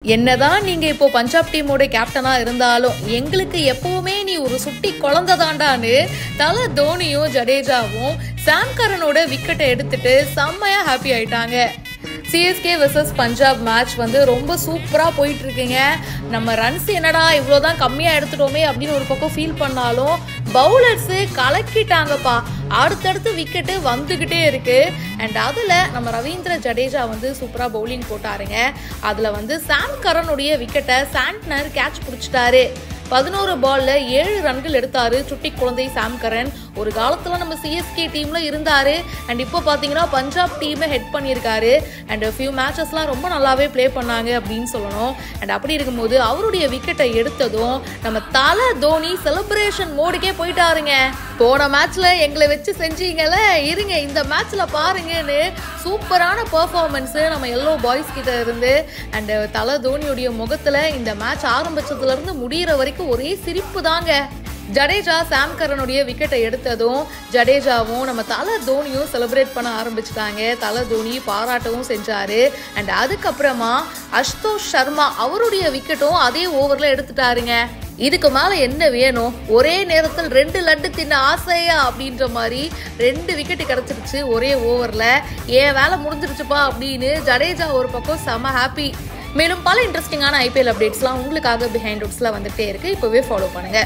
என்னதான் நீங்க இப்போ பஞ்சாப் டீமோட கேப்டனா இருந்தாலும் எங்களுக்கு எப்பவுமே நீ ஒரு சுட்டி குழந்தை தாண்டான்னு தல தோனியும் ஜடேஜாவும் சாம் கரனோட விக்கெட்டை எடுத்துட்டு செம்மையா ஹாப்பி ஆயிட்டாங்க சிஎஸ்கே வெர்சஸ் பஞ்சாப் மேட்ச் வந்து ரொம்ப சூப்பராக போயிட்டு இருக்குங்க நம்ம ரன்ஸ் என்னடா இவ்வளோதான் கம்மியாக எடுத்துட்டோமே அப்படின்னு ஒரு பக்கம் ஃபீல் பண்ணாலும் பவுலர்ஸு கலக்கிட்டாங்கப்பா அடுத்தடுத்து விக்கெட்டு வந்துக்கிட்டே இருக்கு அண்ட் அதில் நம்ம ரவீந்திர ஜடேஜா வந்து சூப்பராக பவுலிங் போட்டாருங்க அதில் வந்து சாம் கரனுடைய விக்கெட்டை சாண்ட்னர் கேட்ச் பிடிச்சிட்டாரு பதினோரு பால்ல ஏழு ரன்கள் எடுத்தாரு சுட்டி குழந்தை சாம் கரன் ஒரு காலத்துல நம்ம சிஎஸ்கே டீம்ல இருந்தாரு அண்ட் இப்போ பாத்தீங்கன்னா பஞ்சாப் டீமை ஹெட் பண்ணியிருக்காரு அண்ட் ஃபியூ மேட்சஸ்லாம் ரொம்ப நல்லாவே ப்ளே பண்ணாங்க அப்படின்னு சொல்லணும் அண்ட் அப்படி இருக்கும்போது அவருடைய விக்கெட்டை எடுத்ததும் நம்ம தல தோனி செலிப்ரேஷன் மோடுக்கே போயிட்டாருங்க போன மேட்ச்ல எங்களை வச்சு செஞ்சீங்கல்ல இருங்க இந்த மேட்ச்ல பாருங்கன்னு சூப்பரான பெர்ஃபார்மன்ஸ் நம்ம எல்லோ பாய்ஸ் கிட்ட இருந்து அண்ட் தல தோனியுடைய முகத்துல இந்த மேட்ச் ஆரம்பிச்சதுல இருந்து முடியிற வரைக்கும் ஒரே சிரிப்பு தாங்க ஜடேஜா சாம் கரனுடைய விக்கெட்டை எடுத்ததும் ஜடேஜாவும் நம்ம தல தோனியும் செலிப்ரேட் பண்ண ஆரம்பிச்சிட்டாங்க தல தோனி பாராட்டவும் செஞ்சாரு அண்ட் அதுக்கப்புறமா அஷ்தோஷ் சர்மா அவருடைய விக்கெட்டும் அதே ஓவர்ல எடுத்துட்டாருங்க இதுக்கு மேல என்ன வேணும் ஒரே நேரத்தில் ரெண்டு லட்டு தின்ன ஆசையா அப்படின்ற மாதிரி ரெண்டு விக்கெட் கிடைச்சிருச்சு ஒரே ஓவர்ல ஏன் வேலை முடிஞ்சிருச்சுப்பா அப்படின்னு ஜடேஜா ஒரு பக்கம் செம ஹாப்பி மேலும் பல இன்ட்ரெஸ்டிங்கான ஐபிஎல் அப்டேட்ஸ்லாம் உங்களுக்காக பிஹைண்ட் ரூட்ஸ்ல வந்துட்டே இருக்கு இப்பவே ஃபாலோ பண்ணுங்க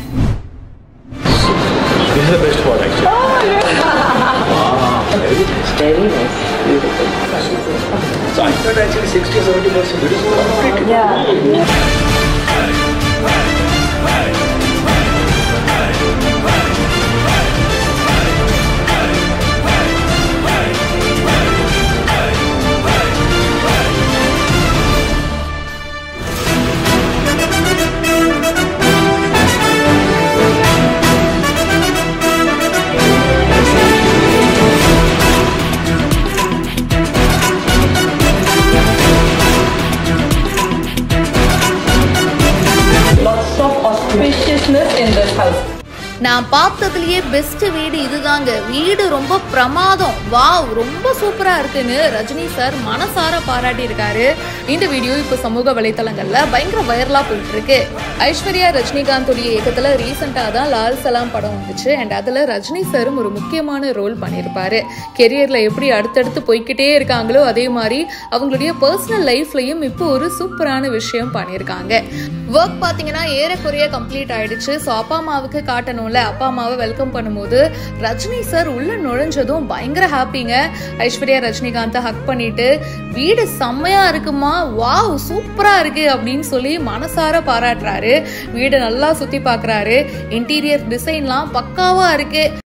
This is the best part actually. Very nice. Beautiful. So I thought actually 60 or 70 percent. It is completely Yeah. Lots of auspiciousness in this house. நான் பார்த்ததுலயே பெஸ்ட் வீடு இதுதாங்க வீடு ரொம்ப பிரமாதம் வாவ் ரொம்ப சூப்பரா இருக்குன்னு ரஜினி சார் மனசார பாராட்டி இருக்காரு இந்த வீடியோ இப்போ சமூக வலைத்தளங்கள்ல பயங்கர வைரலா போயிட்டு இருக்கு ஐஸ்வர்யா ரஜினிகாந்தோடைய இயக்கத்துல ரீசெண்டா தான் லால் சலாம் படம் வந்துச்சு அண்ட் அதுல ரஜினி சாரும் ஒரு முக்கியமான ரோல் பண்ணியிருப்பாரு கெரியர்ல எப்படி அடுத்தடுத்து போய்க்கிட்டே இருக்காங்களோ அதே மாதிரி அவங்களுடைய பர்சனல் லைஃப்லயும் இப்போ ஒரு சூப்பரான விஷயம் பண்ணியிருக்காங்க ஒர்க் பார்த்தீங்கன்னா ஏறக்குறைய கம்ப்ளீட் ஆயிடுச்சு ஸோ அப்பா அம்மாவுக்கு காட்டணும்ல அப்பா அம்மாவை வெல்கம் பண்ணும்போது ரஜினி சார் உள்ள நுழைஞ்சதும் பயங்கர ஹாப்பிங்க ஐஸ்வர்யா ரஜினிகாந்தை ஹக் பண்ணிட்டு வீடு செம்மையா இருக்குமா வாவ் சூப்பரா இருக்கு அப்படின்னு சொல்லி மனசார பாராட்டுறாரு வீடை நல்லா சுத்தி பார்க்கறாரு இன்டீரியர் டிசைன்லாம் பக்காவா இருக்கு